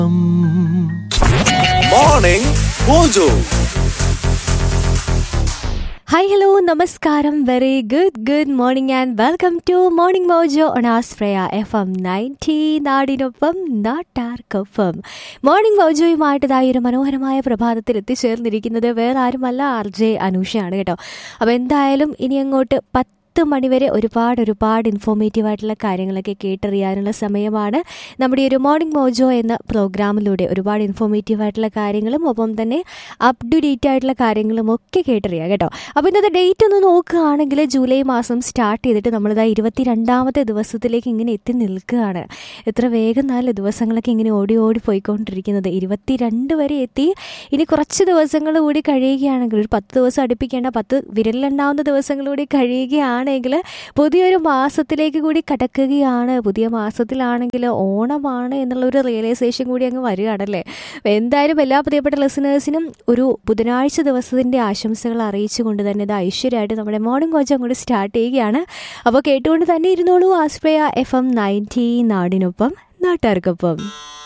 Morning Mojo. Hi hello നമസ്കാരം very good good morning and welcome to morning mojo on ആസ്പ്രയ F M ninety നാടിനൊപ്പം നാട്ടാർക്കൊപ്പം morning മോജോയുമായിട്ട് ഇതായി ഒരു മനോഹരമായ പ്രഭാതത്തിൽ എത്തിച്ചേർന്നിരിക്കുന്നത് വേറെ ആരുമല്ല ആർ ജെ അനൂഷയാണ് കേട്ടോ അപ്പോൾ എന്തായാലും ഇനി അങ്ങോട്ട് പത്ത് മണിവരെ ഒരുപാട് ഒരുപാട് ഇൻഫോർമേറ്റീവ് ആയിട്ടുള്ള കാര്യങ്ങളൊക്കെ കേട്ടറിയാനുള്ള സമയമാണ് നമ്മുടെ ഈ ഒരു മോർണിംഗ് മോജോ എന്ന പ്രോഗ്രാമിലൂടെ ഒരുപാട് ഇൻഫോർമേറ്റീവ് ആയിട്ടുള്ള കാര്യങ്ങളും ഒപ്പം തന്നെ അപ് ടു ഡേറ്റ് ആയിട്ടുള്ള കാര്യങ്ങളും ഒക്കെ കേട്ടറിയാം കേട്ടോ അപ്പോൾ ഇന്നത്തെ ഡേറ്റ് ഒന്ന് നോക്കുകയാണെങ്കിൽ ജൂലൈ മാസം സ്റ്റാർട്ട് ചെയ്തിട്ട് നമ്മളിതാ ഇരുപത്തി രണ്ടാമത്തെ ദിവസത്തിലേക്ക് ഇങ്ങനെ എത്തി നിൽക്കുകയാണ് എത്ര വേഗം നാല് ദിവസങ്ങളൊക്കെ ഇങ്ങനെ ഓടി ഓടി പോയിക്കൊണ്ടിരിക്കുന്നത് ഇരുപത്തി രണ്ട് വരെ എത്തി ഇനി കുറച്ച് ദിവസങ്ങൾ കൂടി കഴിയുകയാണെങ്കിൽ ഒരു പത്ത് ദിവസം അടുപ്പിക്കേണ്ട പത്ത് വിരലിലുണ്ടാവുന്ന ദിവസങ്ങൾ കൂടി കഴിയുകയാണെങ്കിൽ പുതിയൊരു മാസത്തിലേക്ക് കൂടി കടക്കുകയാണ് പുതിയ മാസത്തിലാണെങ്കിൽ ഓണമാണ് എന്നുള്ളൊരു റിയലൈസേഷൻ കൂടി അങ്ങ് വരികയാണല്ലേ അപ്പോൾ എന്തായാലും എല്ലാ പ്രിയപ്പെട്ട ലിസണേഴ്സിനും ഒരു ബുധനാഴ്ച ദിവസത്തിൻ്റെ ആശംസകൾ അറിയിച്ചുകൊണ്ട് തന്നെ ഇത് ഐശ്വര്യമായിട്ട് നമ്മുടെ മോർണിംഗ് കോച്ച് അങ്ങോട്ട് സ്റ്റാർട്ട് ചെയ്യുകയാണ് അപ്പോൾ കേട്ടുകൊണ്ട് തന്നെ ഇരുന്നോളൂ ആസ്പ്രയ എഫ് എം നയൻറ്റി നാടിനൊപ്പം നാട്ടുകാർക്കൊപ്പം